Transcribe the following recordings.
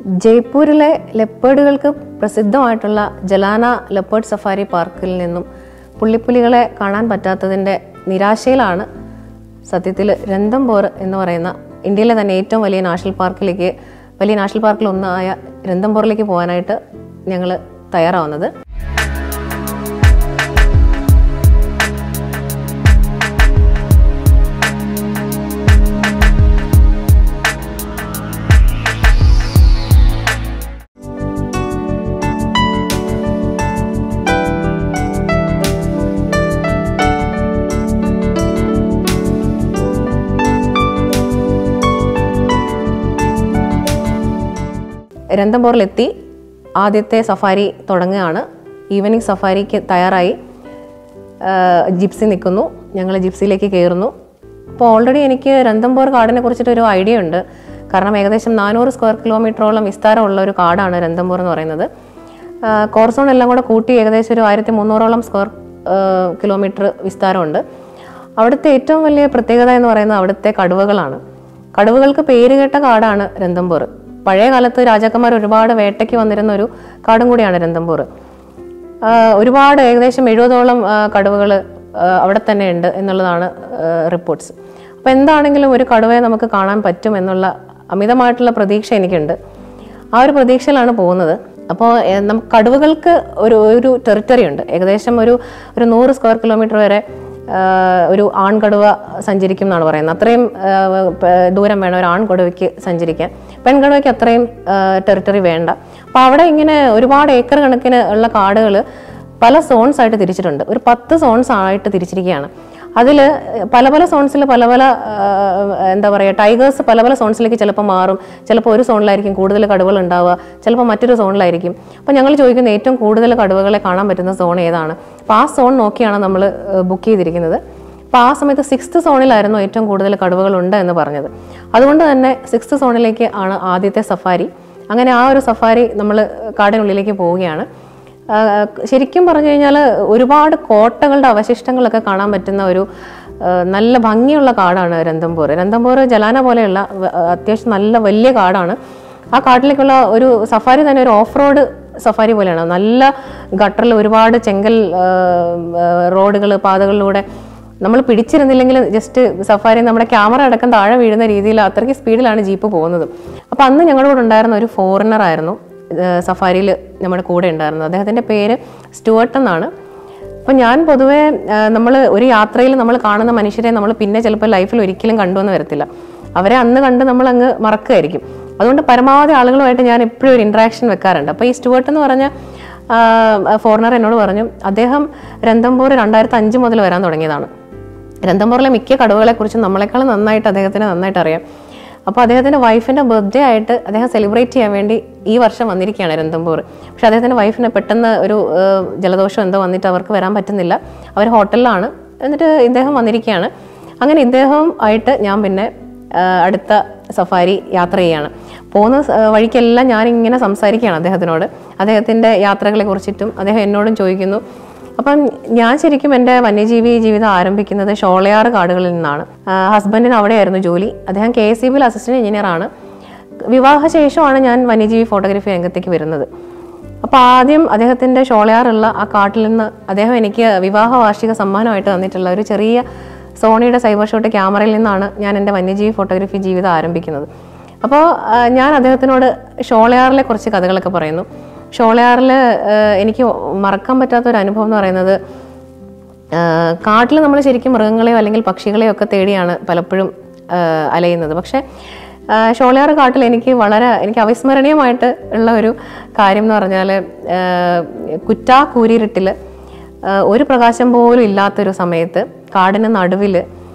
ജയ്പൂരിലെ ലെപ്പേഡുകൾക്ക് പ്രസിദ്ധമായിട്ടുള്ള ജലാന leopard safari പാർക്കിൽ നിന്നും പുള്ളിപ്പുലികളെ കാണാൻ പറ്റാത്തതിൻ്റെ നിരാശയിലാണ് സത്യത്തിൽ രന്തംബോർ എന്ന് പറയുന്ന ഇന്ത്യയിലെ തന്നെ ഏറ്റവും വലിയ നാഷണൽ പാർക്കിലേക്ക് വലിയ നാഷണൽ പാർക്കിൽ ഒന്നായ രന്തംബോറിലേക്ക് പോകാനായിട്ട് ഞങ്ങൾ തയ്യാറാവുന്നത് രന്തംബോറിലെത്തി ആദ്യത്തെ സഫാരി തുടങ്ങുകയാണ് ഈവനിങ് സഫാരിക്ക് തയ്യാറായി ആ, ജിപ്സി നിൽക്കുന്നു ഞങ്ങൾ ജിപ്സിയിലേക്ക് കയറുന്നു അപ്പോൾ ഓൾറെഡി എനിക്ക് രന്തംബോർ കാടിനെ കുറിച്ചിട്ടൊരു ഐഡിയ ഉണ്ട് കാരണം ഏകദേശം നാനൂറ് സ്ക്വയർ കിലോമീറ്ററോളം വിസ്താരമുള്ള ഒരു കാടാണ് രന്തംബോർ എന്ന് പറയുന്നത് ആ, കോർസോൺ എല്ലാം കൂടെ കൂട്ടി ഏകദേശം ഒരു ആയിരത്തി മുന്നൂറോളം സ്ക്വയർ കിലോമീറ്റർ വിസ്താരമുണ്ട് അവിടുത്തെ ഏറ്റവും വലിയ പ്രത്യേകത എന്ന് പറയുന്നത് അവിടുത്തെ കടുവകളാണ് കടുവകൾക്ക് പേരുകേട്ട കാടാണ് രന്തംപൂർ പഴയ കാലത്ത് രാജാക്കന്മാർ ഒരുപാട് വേട്ടയ്ക്ക് വന്നിരുന്ന ഒരു കാടും കൂടിയാണ് രന്തംപൂർ ഒരുപാട് ഏകദേശം എഴുപതോളം കടുവകൾ അവിടെ തന്നെ ഉണ്ട് എന്നുള്ളതാണ് റിപ്പോർട്ട്സ് അപ്പോൾ എന്താണെങ്കിലും ഒരു കടുവയെ നമുക്ക് കാണാൻ പറ്റും എന്നുള്ള അമിതമായിട്ടുള്ള പ്രതീക്ഷ എനിക്കുണ്ട് ആ ഒരു പ്രതീക്ഷയിലാണ് പോകുന്നത് അപ്പോൾ നമുക്ക് കടുവകൾക്ക് ഒരു ഒരു ടെറിട്ടറി ഉണ്ട് ഏകദേശം ഒരു ഒരു നൂറ് സ്ക്വയർ കിലോമീറ്റർ വരെ ആ, ഒരു ആൺകടുവ സഞ്ചരിക്കും എന്നാണ് പറയുന്നത് അത്രയും ആ, പ- ദൂരം വേണം ഒരു ആൺകടുവയ്ക്ക് സഞ്ചരിക്കാൻ പെൺകടുവയ്ക്ക് അത്രയും ടെറിട്ടറി വേണ്ട അപ്പോൾ അവിടെ ഇങ്ങനെ ഒരുപാട് ഏക്കർ കണക്കിന് ഉള്ള കാടുകൾ പല സോൺസ് ആയിട്ട് തിരിച്ചിട്ടുണ്ട് ഒരു പത്ത് സോൺസ് ആയിട്ട് തിരിച്ചിരിക്കുകയാണ് അതിൽ പല പല സോൺസിൽ പല പല ആ, എന്താ പറയുക ടൈഗേഴ്സ് പല പല സോൺസിലേക്ക് ചിലപ്പോൾ മാറും ചിലപ്പോൾ ഒരു സോണിലായിരിക്കും കൂടുതൽ കടുവകൾ ഉണ്ടാവുക ചിലപ്പോൾ മറ്റൊരു സോണിലായിരിക്കും അപ്പോൾ ഞങ്ങൾ ചോദിക്കുന്നത് ഏറ്റവും കൂടുതൽ കടുവകളെ കാണാൻ പറ്റുന്ന സോൺ ഏതാണ് അപ്പോൾ ആ സോൺ നോക്കിയാണ് നമ്മൾ ബുക്ക് ചെയ്തിരിക്കുന്നത് അപ്പോൾ ആ സമയത്ത് സിക്സ്ത് സോണിലായിരുന്നു ഏറ്റവും കൂടുതൽ കടുവകളുണ്ട് എന്ന് പറഞ്ഞത് അതുകൊണ്ട് തന്നെ സിക്സ്ത് സോണിലേക്ക് ആണ് ആദ്യത്തെ സഫാരി അങ്ങനെ ആ ഒരു സഫാരി നമ്മൾ കാടിനുള്ളിലേക്ക് പോവുകയാണ് ആ, ശരിക്കും പറഞ്ഞു കഴിഞ്ഞാൽ ഒരുപാട് കോട്ടകളുടെ അവശിഷ്ടങ്ങളൊക്കെ കാണാൻ പറ്റുന്ന ഒരു ആ, നല്ല ഭംഗിയുള്ള കാടാണ് രന്തംപൂർ രന്തംപൂർ ജലാന പോലെയുള്ള വ- അത്യാവശ്യം നല്ല വലിയ കാടാണ് ആ കാട്ടിലേക്കുള്ള ഒരു സഫാരി തന്നെ ഒരു ഓഫ് റോഡ് സഫാരി പോലെയാണ് നല്ല ഗട്ടറിൽ ഒരുപാട് ചെങ്കൽ റോഡുകൾ പാതകളിലൂടെ നമ്മൾ പിടിച്ചിരുന്നില്ലെങ്കിൽ ജസ്റ്റ് സഫാരി നമ്മുടെ ക്യാമറ അടക്കം താഴെ വീഴുന്ന രീതിയിൽ അത്രയ്ക്ക് സ്പീഡിലാണ് ജീപ്പ് പോകുന്നത് അപ്പോൾ അന്ന് ഞങ്ങളുടെ കൂടെ ഉണ്ടായിരുന്ന ഒരു ഫോറിനർ ആയിരുന്നു സഫാരിയിൽ നമ്മുടെ കൂടെ ഉണ്ടായിരുന്നത് അദ്ദേഹത്തിൻ്റെ പേര് സ്റ്റുവർട്ട് എന്നാണ് അപ്പം ഞാൻ പൊതുവേ നമ്മൾ ഒരു യാത്രയിൽ നമ്മൾ കാണുന്ന മനുഷ്യരെ നമ്മൾ പിന്നെ ചിലപ്പോൾ ലൈഫിൽ ഒരിക്കലും കണ്ടുവന്ന് വരത്തില്ല അവരെ അന്ന് കണ്ട് നമ്മൾ അങ്ങ് മറക്കുമായിരിക്കും അതുകൊണ്ട് പരമാവധി ആളുകളുമായിട്ട് ഞാൻ എപ്പോഴും ഒരു ഇൻട്രാക്ഷൻ വെക്കാറുണ്ട് അപ്പോൾ ഈ സ്റ്റുവർട്ട് എന്ന് പറഞ്ഞ ഫോറിനർ എന്നോട് പറഞ്ഞു അദ്ദേഹം രന്തംപൂർ രണ്ടായിരത്തി അഞ്ച് മുതൽ വരാൻ തുടങ്ങിയതാണ് രന്തംപൂറിലെ മിക്ക കടുവകളെക്കുറിച്ചും നമ്മളെക്കാൾ നന്നായിട്ട് അദ്ദേഹത്തിന് നന്നായിട്ട് അറിയാം അപ്പോൾ അദ്ദേഹത്തിൻ്റെ വൈഫിൻ്റെ ബർത്ത്ഡേ ആയിട്ട് അദ്ദേഹം സെലിബ്രേറ്റ് ചെയ്യാൻ വേണ്ടി ഈ വർഷം വന്നിരിക്കുകയാണ് രന്തംപൂർ പക്ഷെ അദ്ദേഹത്തിൻ്റെ വൈഫിന് പെട്ടെന്ന് ഒരു ഏഹ്, ജലദോഷം എന്തോ വന്നിട്ട് അവർക്ക് വരാൻ പറ്റുന്നില്ല അവർ ഹോട്ടലിലാണ് എന്നിട്ട് ഇദ്ദേഹം വന്നിരിക്കുകയാണ് അങ്ങനെ ഇദ്ദേഹവും ആയിട്ട് ഞാൻ പിന്നെ ഏഹ്, അടുത്ത സഫാരി യാത്ര ചെയ്യാണ് പോകുന്ന സ- ഏഹ്, വഴിക്കെല്ലാം ഞാനിങ്ങനെ സംസാരിക്കുകയാണ് അദ്ദേഹത്തിനോട് അദ്ദേഹത്തിൻ്റെ യാത്രകളെ കുറിച്ചിട്ടും അദ്ദേഹം എന്നോടും ചോദിക്കുന്നു അപ്പം ഞാൻ ശരിക്കും എൻ്റെ വന്യജീവി ജീവിതം ആരംഭിക്കുന്നത് ഷോളയാർ കാടുകളിൽ നിന്നാണ് ആ, ഹസ്ബൻഡിന് അവിടെയായിരുന്നു ജോലി അദ്ദേഹം കെ എസ് സി ബിയിൽ അസിസ്റ്റന്റ് എഞ്ചിനീയറാണ് വിവാഹശേഷമാണ് ഞാൻ വന്യജീവി ഫോട്ടോഗ്രാഫി രംഗത്തേക്ക് വരുന്നത് അപ്പോൾ ആദ്യം അദ്ദേഹത്തിൻ്റെ ഷോളയാറുള്ള ആ കാട്ടിൽ നിന്ന് അദ്ദേഹം എനിക്ക് വിവാഹ വാർഷിക സമ്മാനമായിട്ട് തന്നിട്ടുള്ള ഒരു ചെറിയ സോണിയുടെ സൈബർ ഷോട്ട് ക്യാമറയിൽ നിന്നാണ് ഞാൻ എൻ്റെ വന്യജീവി ഫോട്ടോഗ്രാഫി ജീവിതം ആരംഭിക്കുന്നത് അപ്പോൾ ആ, ഞാൻ അദ്ദേഹത്തിനോട് ഷോളയാറിലെ കുറച്ച് കഥകളൊക്കെ പറയുന്നു ഷോളയാറിൽ എനിക്ക് മറക്കാൻ പറ്റാത്ത ഒരു അനുഭവം എന്ന് പറയുന്നത് കാട്ടിൽ നമ്മൾ ശരിക്കും മൃഗങ്ങളെയോ അല്ലെങ്കിൽ പക്ഷികളെയോ ഒക്കെ തേടിയാണ് പലപ്പോഴും ആ, അലയുന്നത് പക്ഷേ ആ, ഷോളയാർ കാട്ടിൽ എനിക്ക് വളരെ എനിക്ക് അവിസ്മരണീയമായിട്ട് ഉള്ള ഒരു കാര്യം എന്ന് പറഞ്ഞാൽ കുറ്റാ കൂരിരുട്ടിൽ ഒരു പ്രകാശം പോലും ഇല്ലാത്തൊരു സമയത്ത് കാടിന് നടുവിൽ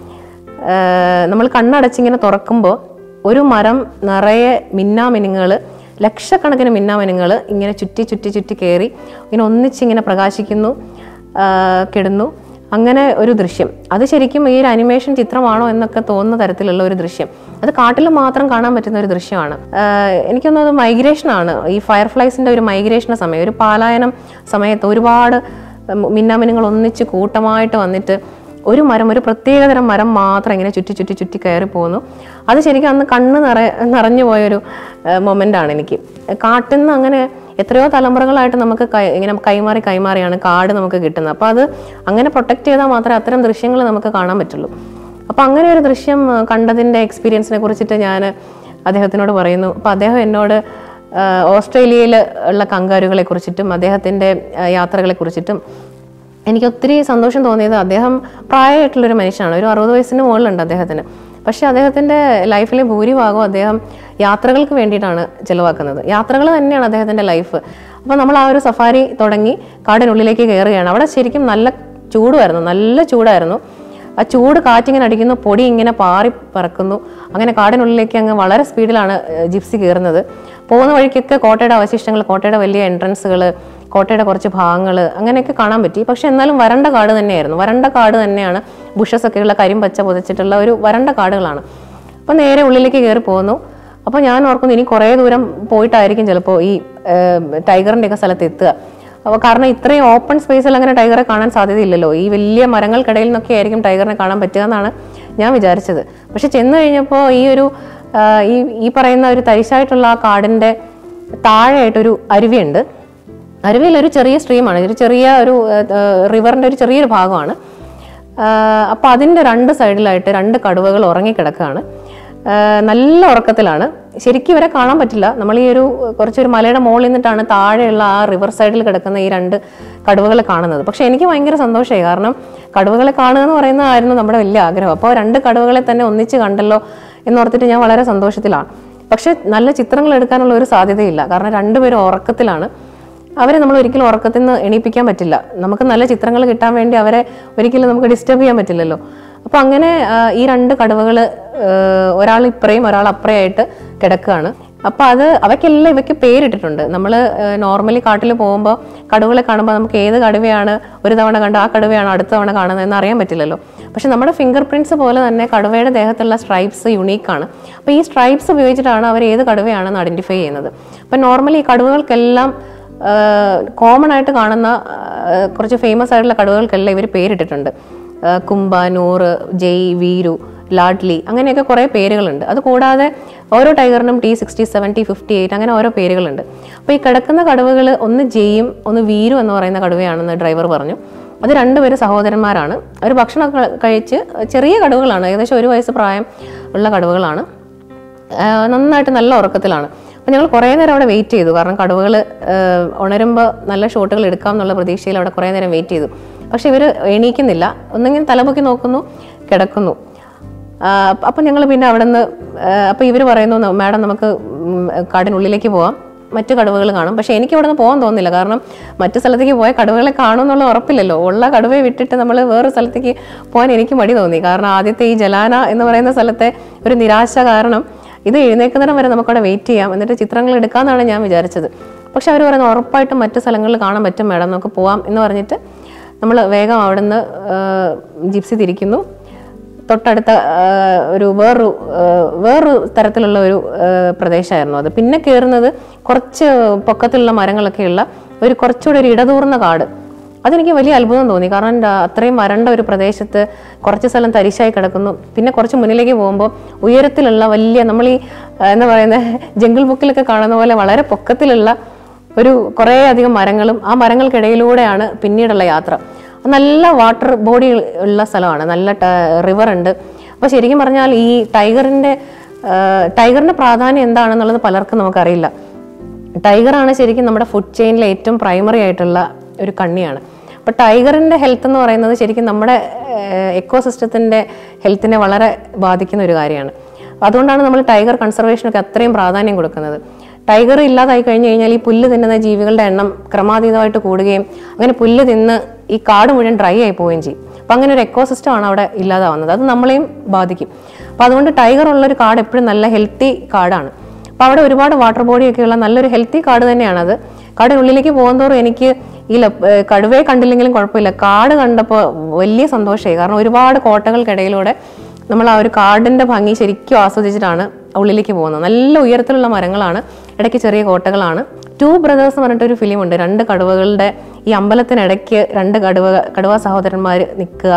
നമ്മൾ കണ്ണടച്ചിങ്ങനെ തുറക്കുമ്പോൾ ഒരു മരം നിറയെ മിന്നാമിനുങ്ങൾ ലക്ഷക്കണക്കിന് മിന്നാമിനുങ്ങൾ ഇങ്ങനെ ചുറ്റി ചുറ്റി ചുറ്റി കയറി ഇങ്ങനെ ഒന്നിച്ചിങ്ങനെ പ്രകാശിക്കുന്നു ആ, കിടുന്നു അങ്ങനെ ഒരു ദൃശ്യം അത് ശരിക്കും ഈ ഒരു അനിമേഷൻ ചിത്രമാണോ എന്നൊക്കെ തോന്നുന്ന തരത്തിലുള്ള ഒരു ദൃശ്യം അത് കാട്ടിൽ മാത്രം കാണാൻ പറ്റുന്ന ഒരു ദൃശ്യമാണ് ആഹ് എനിക്കൊന്നത് മൈഗ്രേഷനാണ് ഈ ഫയർഫ്ലൈസിന്റെ ഒരു മൈഗ്രേഷൻ്റെ സമയം ഒരു പാലായനം സമയത്ത് ഒരുപാട് ഉം, മിന്നാമിനുങ്ങൾ ഒന്നിച്ച് കൂട്ടമായിട്ട് വന്നിട്ട് ഒരു മരം ഒരു പ്രത്യേകതരം മരം മാത്രം ഇങ്ങനെ ചുറ്റി ചുറ്റി ചുറ്റി കയറി പോകുന്നു അത് ശരിക്കും അന്ന് കണ്ണ് നിറ നിറഞ്ഞു പോയൊരു മൊമെൻ്റ് ആണ് എനിക്ക് കാട്ടിൽ നിന്ന് അങ്ങനെ എത്രയോ തലമുറകളായിട്ട് നമുക്ക് കൈ ഇങ്ങനെ കൈമാറി കൈമാറിയാണ് കാട് നമുക്ക് കിട്ടുന്നത് അപ്പോൾ അത് അങ്ങനെ പ്രൊട്ടക്ട് ചെയ്താൽ മാത്രമേ അത്തരം ദൃശ്യങ്ങൾ നമുക്ക് കാണാൻ പറ്റുള്ളൂ അപ്പോൾ അങ്ങനെ ഒരു ദൃശ്യം ആ, കണ്ടതിൻ്റെ എക്സ്പീരിയൻസിനെ കുറിച്ചിട്ട് ഞാൻ അദ്ദേഹത്തിനോട് പറയുന്നു അപ്പോൾ അദ്ദേഹം എന്നോട് ആ, ഓസ്ട്രേലിയയിൽ ഉള്ള കങ്കാരുകളെ കുറിച്ചിട്ടും അദ്ദേഹത്തിൻ്റെ ആ, യാത്രകളെ കുറിച്ചിട്ടും എനിക്ക് ഒത്തിരി സന്തോഷം തോന്നിയത് അദ്ദേഹം പ്രായമായിട്ടുള്ളൊരു മനുഷ്യനാണ് ഒരു അറുപത് വയസ്സിന് മുകളിലുണ്ട് അദ്ദേഹത്തിന് പക്ഷേ അദ്ദേഹത്തിൻ്റെ ലൈഫിലെ ഭൂരിഭാഗവും അദ്ദേഹം യാത്രകൾക്ക് വേണ്ടിയിട്ടാണ് ചിലവാക്കുന്നത് യാത്രകൾ തന്നെയാണ് അദ്ദേഹത്തിൻ്റെ ലൈഫ് അപ്പോൾ നമ്മൾ ആ ഒരു സഫാരി തുടങ്ങി കാടിനുള്ളിലേക്ക് കയറുകയാണ് അവിടെ ശരിക്കും നല്ല ചൂടുമായിരുന്നു നല്ല ചൂടായിരുന്നു ആ ചൂട് കാറ്റിങ്ങനെ അടിക്കുന്നു പൊടി ഇങ്ങനെ പാറി പറക്കുന്നു അങ്ങനെ കാടിനുള്ളിലേക്ക് അങ്ങ് വളരെ സ്പീഡിലാണ് ഏഹ്, ജിപ്സി കയറുന്നത് പോകുന്ന വഴിക്കൊക്കെ കോട്ടയുടെ അവശിഷ്ടങ്ങൾ കോട്ടയുടെ വലിയ എൻട്രൻസുകൾ കോട്ടയുടെ കുറച്ച് ഭാഗങ്ങൾ അങ്ങനെയൊക്കെ കാണാൻ പറ്റി പക്ഷെ എന്നാലും വരണ്ട കാട് തന്നെയായിരുന്നു വരണ്ട കാട് തന്നെയാണ് ബുഷസ് ഒക്കെയുള്ള കരിമ്പച്ച പുതച്ചിട്ടുള്ള ഒരു വരണ്ട കാടുകളാണ് അപ്പോൾ നേരെ ഉള്ളിലേക്ക് കയറി പോകുന്നു അപ്പോൾ ഞാൻ ഓർക്കുന്നു ഇനി കുറേ ദൂരം പോയിട്ടായിരിക്കും ചിലപ്പോൾ ഈ ടൈഗറിൻ്റെ ഒക്കെ സ്ഥലത്ത് എത്തുക അപ്പോൾ കാരണം ഇത്രയും ഓപ്പൺ സ്പേസിൽ അങ്ങനെ ടൈഗറെ കാണാൻ സാധ്യതയില്ലല്ലോ ഈ വലിയ മരങ്ങൾക്കിടയിൽ നിന്നൊക്കെ ആയിരിക്കും ടൈഗറിനെ കാണാൻ പറ്റുക എന്നാണ് ഞാൻ വിചാരിച്ചത് പക്ഷെ ചെന്ന് കഴിഞ്ഞപ്പോൾ ഈ ഒരു ആ, ഈ ഈ പറയുന്ന ഒരു തരിശായിട്ടുള്ള ആ കാടിൻ്റെ താഴെയായിട്ടൊരു അരുവിയുണ്ട് അരുവിയിൽ ഒരു ചെറിയ സ്ട്രീമാണ് ഒരു ചെറിയ ഒരു റിവറിൻ്റെ ഒരു ചെറിയൊരു ഭാഗമാണ് അപ്പോൾ അതിൻ്റെ രണ്ട് സൈഡിലായിട്ട് രണ്ട് കടുവകൾ ഉറങ്ങിക്കിടക്കുകയാണ് ആ, നല്ല ഉറക്കത്തിലാണ് ശരിക്കും ഇവരെ കാണാൻ പറ്റില്ല നമ്മൾ ഈ ഒരു കുറച്ചൊരു മലയുടെ മുകളിൽ നിന്നിട്ടാണ് താഴെയുള്ള ആ റിവർ സൈഡിൽ കിടക്കുന്ന ഈ രണ്ട് കടുവകളെ കാണുന്നത് പക്ഷെ എനിക്ക് ഭയങ്കര സന്തോഷമായി കാരണം കടുവകളെ കാണുക എന്ന് പറയുന്നതായിരുന്നു നമ്മുടെ വലിയ ആഗ്രഹം അപ്പോൾ രണ്ട് കടുവകളെ തന്നെ ഒന്നിച്ച് കണ്ടല്ലോ എന്നോർത്തിട്ട് ഞാൻ വളരെ സന്തോഷത്തിലാണ് പക്ഷെ നല്ല ചിത്രങ്ങൾ എടുക്കാനുള്ള ഒരു സാധ്യതയില്ല കാരണം രണ്ടുപേരും ഉറക്കത്തിലാണ് അവരെ നമ്മൾ ഒരിക്കലും ഉറക്കത്തിൽ നിന്ന് എണീപ്പിക്കാൻ പറ്റില്ല നമുക്ക് നല്ല ചിത്രങ്ങൾ കിട്ടാൻ വേണ്ടി അവരെ ഒരിക്കലും നമുക്ക് ഡിസ്റ്റർബ് ചെയ്യാൻ പറ്റില്ലല്ലോ അപ്പോൾ അങ്ങനെ ആ, ഈ രണ്ട് കടുവകൾ ഒരാൾ ഇപ്പറയും ഒരാൾ അപ്പറയായിട്ട് കിടക്കുകയാണ് അപ്പോൾ അത് അവയ്ക്കെല്ലാം ഇവയ്ക്ക് പേരിട്ടിട്ടുണ്ട് നമ്മൾ നോർമലി കാട്ടിൽ പോകുമ്പോൾ കടുവകളെ കാണുമ്പോൾ നമുക്ക് ഏത് കടുവയാണ് ഒരു തവണ കണ്ട് ആ കടുവയാണ് അടുത്ത തവണ കാണുന്നതെന്ന് അറിയാൻ പറ്റില്ലല്ലോ പക്ഷെ നമ്മുടെ ഫിംഗർ പ്രിൻറ്റ്സ് പോലെ തന്നെ കടുവയുടെ ദേഹത്തുള്ള സ്ട്രൈപ്സ് യുണീക്കാണ് അപ്പോൾ ഈ സ്ട്രൈപ്സ് ഉപയോഗിച്ചിട്ടാണ് അവർ ഏത് കടുവയാണെന്ന് ഐഡൻറ്റിഫൈ ചെയ്യുന്നത് അപ്പം നോർമലി ഈ കടുവകൾക്കെല്ലാം കോമൺ ആയിട്ട് കാണുന്ന ആ, കുറച്ച് ഫേമസ് ആയിട്ടുള്ള കടുവകൾക്കെല്ലാം ഇവർ പേരിട്ടിട്ടുണ്ട് ആ, കുംഭ നൂറ് ജയ് വീരു ലാഡ്ലി അങ്ങനെയൊക്കെ കുറേ പേരുകളുണ്ട് അത് കൂടാതെ ഓരോ ടൈഗറിനും T sixty seven T fifty eight അങ്ങനെ ഓരോ പേരുകളുണ്ട് അപ്പോൾ ഈ കിടക്കുന്ന കടുവകൾ ഒന്ന് ജയും ഒന്ന് വീരു എന്ന് പറയുന്ന കടുവയാണെന്ന് ഡ്രൈവർ പറഞ്ഞു അത് രണ്ടുപേരും സഹോദരന്മാരാണ് അവർ ഭക്ഷണമൊക്കെ കഴിച്ച് ചെറിയ കടുവകളാണ് ഏകദേശം ഒരു വയസ്സ് പ്രായം ഉള്ള കടുവകളാണ് ആ, നന്നായിട്ട് നല്ല ഉറക്കത്തിലാണ് അപ്പോൾ ഞങ്ങൾ കുറേ നേരം അവിടെ വെയിറ്റ് ചെയ്തു കാരണം കടുവകൾ ഉണരുമ്പോൾ നല്ല ഷോട്ടുകൾ എടുക്കാം എന്നുള്ള പ്രതീക്ഷയിൽ അവിടെ കുറേ നേരം വെയിറ്റ് ചെയ്തു പക്ഷെ ഇവർ എണീക്കുന്നില്ല ഒന്നെങ്കിൽ തലപൊക്കി നോക്കുന്നു കിടക്കുന്നു അപ്പം ഞങ്ങൾ പിന്നെ അവിടെ നിന്ന് അപ്പോൾ ഇവർ പറയുന്നു മാഡം നമുക്ക് ഉം, കാടിനുള്ളിലേക്ക് പോവാം മറ്റു കടുവകൾ കാണും പക്ഷേ എനിക്ക് ഇവിടെ നിന്ന് പോകാൻ തോന്നുന്നില്ല കാരണം മറ്റു സ്ഥലത്തേക്ക് പോയ കടുവകളെ കാണുമെന്നുള്ള ഉറപ്പില്ലല്ലോ ഉള്ള കടുവയെ വിട്ടിട്ട് നമ്മൾ വേറെ സ്ഥലത്തേക്ക് പോകാൻ എനിക്ക് മടി തോന്നി കാരണം ആദ്യത്തെ ഈ ജലാന എന്ന് പറയുന്ന സ്ഥലത്തെ ഒരു നിരാശ കാരണം ഇത് എഴുന്നേൽക്കുന്നിടം വരെ നമുക്കവിടെ വെയിറ്റ് ചെയ്യാം എന്നിട്ട് ചിത്രങ്ങൾ എടുക്കാമെന്നാണ് ഞാൻ വിചാരിച്ചത് പക്ഷെ അവർ പറയുന്നത് ഉറപ്പായിട്ടും മറ്റു സ്ഥലങ്ങളിൽ കാണാൻ പറ്റും മാഡം നമുക്ക് പോവാം എന്ന് പറഞ്ഞിട്ട് നമ്മൾ വേഗം അവിടുന്ന് ആ, ജിപ്സി തിരിക്കുന്നു തൊട്ടടുത്ത ആ, ഒരു വേറൊരു ആ, വേറൊരു തരത്തിലുള്ള ഒരു ആ, പ്രദേശമായിരുന്നു അത് പിന്നെ കയറുന്നത് കുറച്ച് പൊക്കത്തിലുള്ള മരങ്ങളൊക്കെയുള്ള ഒരു കുറച്ചുകൂടി ഒരു ഇടതൂർന്ന കാട് അതെനിക്ക് വലിയ അത്ഭുതം തോന്നി കാരണം എന്താ, അത്രയും വരണ്ട ഒരു പ്രദേശത്ത് കുറച്ച് സ്ഥലം തരിശായി കിടക്കുന്നു പിന്നെ കുറച്ച് മുന്നിലേക്ക് പോകുമ്പോൾ ഉയരത്തിലുള്ള വലിയ നമ്മൾ ഈ ആ, എന്താ പറയുന്നത് ജംഗിൾ ബുക്കിലൊക്കെ കാണുന്ന പോലെ വളരെ പൊക്കത്തിലുള്ള ഒരു കുറേ അധികം മരങ്ങളും ആ മരങ്ങൾക്കിടയിലൂടെയാണ് പിന്നീടുള്ള യാത്ര നല്ല വാട്ടർ ബോഡി ഉള്ള സ്ഥലമാണ് നല്ല റിവർ ഉണ്ട് അപ്പോൾ ശരിക്കും പറഞ്ഞാൽ ഈ ടൈഗറിൻ്റെ ടൈഗറിൻ്റെ പ്രാധാന്യം എന്താണെന്നുള്ളത് പലർക്കും നമുക്കറിയില്ല ടൈഗറാണ് ശരിക്കും നമ്മുടെ ഫുഡ് ചെയിനിലെ ഏറ്റവും പ്രൈമറി ആയിട്ടുള്ള ഒരു കണ്ണിയാണ് അപ്പോൾ ടൈഗറിൻ്റെ ഹെൽത്ത് എന്ന് പറയുന്നത് ശരിക്കും നമ്മുടെ എക്കോ സിസ്റ്റത്തിൻ്റെ ഹെൽത്തിനെ വളരെ ബാധിക്കുന്ന ഒരു കാര്യമാണ് അതുകൊണ്ടാണ് നമ്മൾ ടൈഗർ കൺസർവേഷനൊക്കെ അത്രയും പ്രാധാന്യം കൊടുക്കുന്നത് ടൈഗർ ഇല്ലാതായി കഴിഞ്ഞു കഴിഞ്ഞാൽ ഈ പുല്ല് തിന്നുന്ന ജീവികളുടെ എണ്ണം ക്രമാതീതമായിട്ട് കൂടുകയും അങ്ങനെ പുല്ല് തിന്ന് ഈ കാട് മുഴുവൻ ഡ്രൈ ആയി പോവുകയും ചെയ്യും അപ്പം അങ്ങനെ ഒരു എക്കോ സിസ്റ്റമാണ് അവിടെ ഇല്ലാതാവുന്നത് അത് നമ്മളെയും ബാധിക്കും അപ്പോൾ അതുകൊണ്ട് ടൈഗർ ഉള്ള ഒരു കാട് എപ്പോഴും നല്ല ഹെൽത്തി കാടാണ് അപ്പോൾ അവിടെ ഒരുപാട് വാട്ടർ ബോഡിയൊക്കെയുള്ള നല്ലൊരു ഹെൽത്തി കാട് തന്നെയാണത് കാടിനുള്ളിലേക്ക് പോകുന്നതോറും എനിക്ക് ഈ ലപ്- ഏർ കടുവയെ കണ്ടില്ലെങ്കിലും കുഴപ്പമില്ല കാട് കണ്ടപ്പോൾ വലിയ സന്തോഷമായി കാരണം ഒരുപാട് കോട്ടകൾക്കിടയിലൂടെ നമ്മൾ ആ ഒരു കാടിൻ്റെ ഭംഗി ശരിക്കും ആസ്വദിച്ചിട്ടാണ് ഉള്ളിലേക്ക് പോകുന്നത് നല്ല ഉയരത്തിലുള്ള മരങ്ങളാണ് ഇടയ്ക്ക് ചെറിയ കോട്ടകളാണ് ടു ബ്രദേഴ്സ് എന്ന് പറഞ്ഞിട്ടൊരു ഫിലിമുണ്ട് രണ്ട് കടുവകളുടെ ഈ അമ്പലത്തിനിടയ്ക്ക് രണ്ട് കടുവ കടുവ സഹോദരന്മാർ നിൽക്കുക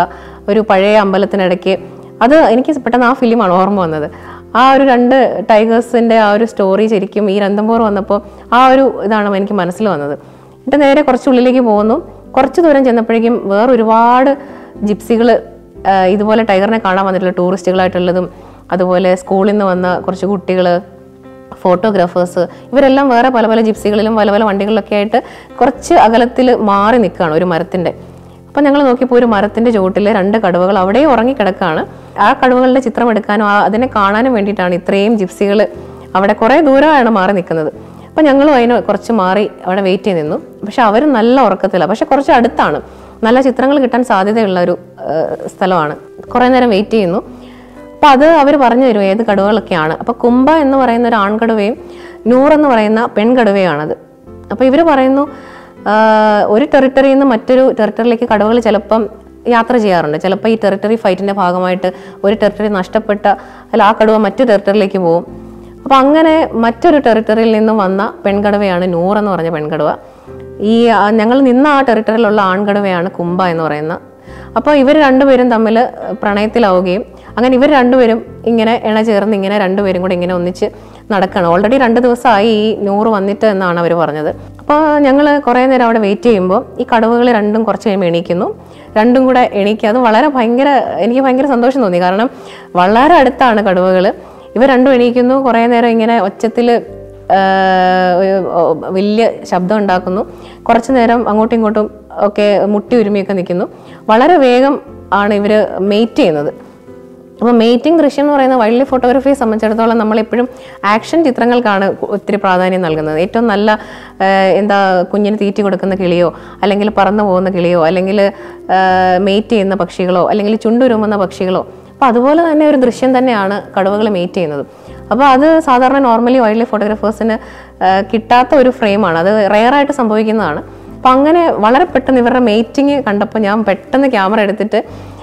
ഒരു പഴയ അമ്പലത്തിനിടയ്ക്ക് അത് എനിക്ക് പെട്ടെന്ന് ആ ഫിലിമാണ് ഓർമ്മ വന്നത് ആ ഒരു രണ്ട് ടൈഗേഴ്സിൻ്റെ ആ ഒരു സ്റ്റോറി ശരിക്കും ഈ രന്തംപോർ വന്നപ്പോൾ ആ ഒരു ഇതാണ് എനിക്ക് മനസ്സിൽ വന്നത് എന്നിട്ട് നേരെ കുറച്ച് ഉള്ളിലേക്ക് പോകുന്നു കുറച്ച് ദൂരം ചെന്നപ്പോഴേക്കും വേറെ ഒരുപാട് ജിപ്സികൾ ഇതുപോലെ ടൈഗറിനെ കാണാൻ വന്നിട്ടുള്ള ടൂറിസ്റ്റുകളായിട്ടുള്ളതും അതുപോലെ സ്കൂളിൽ നിന്ന് വന്ന കുറച്ച് കുട്ടികൾ ഫോട്ടോഗ്രാഫേഴ്സ് ഇവരെല്ലാം വേറെ പല പല ജിപ്സികളിലും പല പല വണ്ടികളിലൊക്കെ ആയിട്ട് കുറച്ച് അകലത്തിൽ മാറി നിൽക്കുകയാണ് ഒരു മരത്തിൻ്റെ അപ്പം ഞങ്ങൾ നോക്കിയപ്പോൾ ഒരു മരത്തിൻ്റെ ചുവട്ടിൽ രണ്ട് കടുവകൾ അവിടെ ഉറങ്ങിക്കിടക്കുകയാണ് ആ കടുവകളുടെ ചിത്രം എടുക്കാനും ആ അതിനെ കാണാനും വേണ്ടിയിട്ടാണ് ഇത്രയും ജിപ്സികൾ അവിടെ കുറേ ദൂരമാണ് മാറി നിൽക്കുന്നത് അപ്പം ഞങ്ങളും അതിന് കുറച്ച് മാറി അവിടെ വെയിറ്റ് ചെയ്ത് നിന്നു പക്ഷെ അവർ നല്ല ഉറക്കത്തിലാണ് പക്ഷെ കുറച്ച് അടുത്താണ് നല്ല ചിത്രങ്ങൾ കിട്ടാൻ സാധ്യതയുള്ള ഒരു ആ, സ്ഥലമാണ് കുറേ നേരം വെയിറ്റ് ചെയ്യുന്നു അപ്പം അത് അവർ പറഞ്ഞു തരും ഏത് കടുവകളൊക്കെയാണ് അപ്പം കുംഭ എന്ന് പറയുന്ന ഒരു ആൺകടുവയും നൂർ എന്ന് പറയുന്ന പെൺകടുവയാണത് അപ്പോൾ ഇവർ പറയുന്നു ആ, ഒരു ടെറിട്ടറിയിൽ നിന്ന് മറ്റൊരു ടെറിട്ടറിയിലേക്ക് കടുവകൾ ചിലപ്പം യാത്ര ചെയ്യാറുണ്ട് ചിലപ്പോൾ ഈ ടെറിട്ടറി ഫൈറ്റിന്റെ ഭാഗമായിട്ട് ഒരു ടെറിട്ടറി നഷ്ടപ്പെട്ട അല്ല ആ കടുവ മറ്റു ടെറിട്ടറിയിലേക്ക് പോകും അപ്പോൾ അങ്ങനെ മറ്റൊരു ടെറിട്ടറിയിൽ നിന്നും വന്ന പെൺകടുവയാണ് നൂർ എന്ന് പറഞ്ഞ പെൺകടുവ ഈ ആ, ഞങ്ങൾ നിന്ന ആ ടെറിട്ടറിയിലുള്ള ആൺകടുവയാണ് കുംഭ എന്ന് പറയുന്ന അപ്പോൾ ഇവർ രണ്ടുപേരും തമ്മിൽ പ്രണയത്തിലാവുകയും അങ്ങനെ ഇവർ രണ്ടുപേരും ഇങ്ങനെ ഇണ ചേർന്ന് ഇങ്ങനെ രണ്ടുപേരും കൂടെ ഇങ്ങനെ ഒന്നിച്ച് നടക്കണം ഓൾറെഡി രണ്ട് ദിവസമായി ഈ നൂറ് വന്നിട്ട് എന്നാണ് അവർ പറഞ്ഞത് അപ്പോൾ ഞങ്ങൾ കുറേ നേരം അവിടെ വെയിറ്റ് ചെയ്യുമ്പോൾ ഈ കടുവകൾ രണ്ടും കുറച്ച് കഴിയുമ്പോൾ എണീക്കുന്നു രണ്ടും കൂടെ എണീക്കുക അത് വളരെ ഭയങ്കര എനിക്ക് ഭയങ്കര സന്തോഷം തോന്നി കാരണം വളരെ അടുത്താണ് കടുവകൾ ഇവർ രണ്ടും എണീക്കുന്നു കുറേ നേരം ഇങ്ങനെ ഒച്ചത്തിൽ വലിയ ശബ്ദം ഉണ്ടാക്കുന്നു കുറച്ചു നേരം അങ്ങോട്ടും ഇങ്ങോട്ടും ഒക്കെ മുട്ടി ഉരുമിയൊക്കെ നിൽക്കുന്നു വളരെ വേഗം ആണ് ഇവർ മെയ്റ്റ് ചെയ്യുന്നത് അപ്പോൾ മേറ്റിംഗ് ദൃശ്യം എന്ന് പറയുന്ന വൈൽഡ് ലൈഫ് ഫോട്ടോഗ്രാഫിയെ സംബന്ധിച്ചിടത്തോളം നമ്മളെപ്പോഴും ആക്ഷൻ ചിത്രങ്ങൾക്കാണ് ഒത്തിരി പ്രാധാന്യം നൽകുന്നത് ഏറ്റവും നല്ല ആ, എന്താ കുഞ്ഞിന് തീറ്റി കൊടുക്കുന്ന കിളിയോ അല്ലെങ്കിൽ പറന്നു പോകുന്ന കിളിയോ അല്ലെങ്കിൽ മെയ്റ്റ് ചെയ്യുന്ന പക്ഷികളോ അല്ലെങ്കിൽ ചുണ്ടുരുമുന്ന പക്ഷികളോ അപ്പോൾ അതുപോലെ തന്നെ ഒരു ദൃശ്യം തന്നെയാണ് കടുവകൾ മെയ്റ്റ് ചെയ്യുന്നത് അപ്പോൾ അത് സാധാരണ നോർമലി വൈൽഡ് ലൈഫ് ഫോട്ടോഗ്രാഫേഴ്സിന് കിട്ടാത്ത ഒരു ഫ്രെയിമാണ് അത് റെയറായിട്ട് സംഭവിക്കുന്നതാണ് അപ്പം അങ്ങനെ വളരെ പെട്ടെന്ന് ഇവരുടെ മേറ്റിംഗ് കണ്ടപ്പോൾ ഞാൻ പെട്ടെന്ന് ക്യാമറ എടുത്തിട്ട്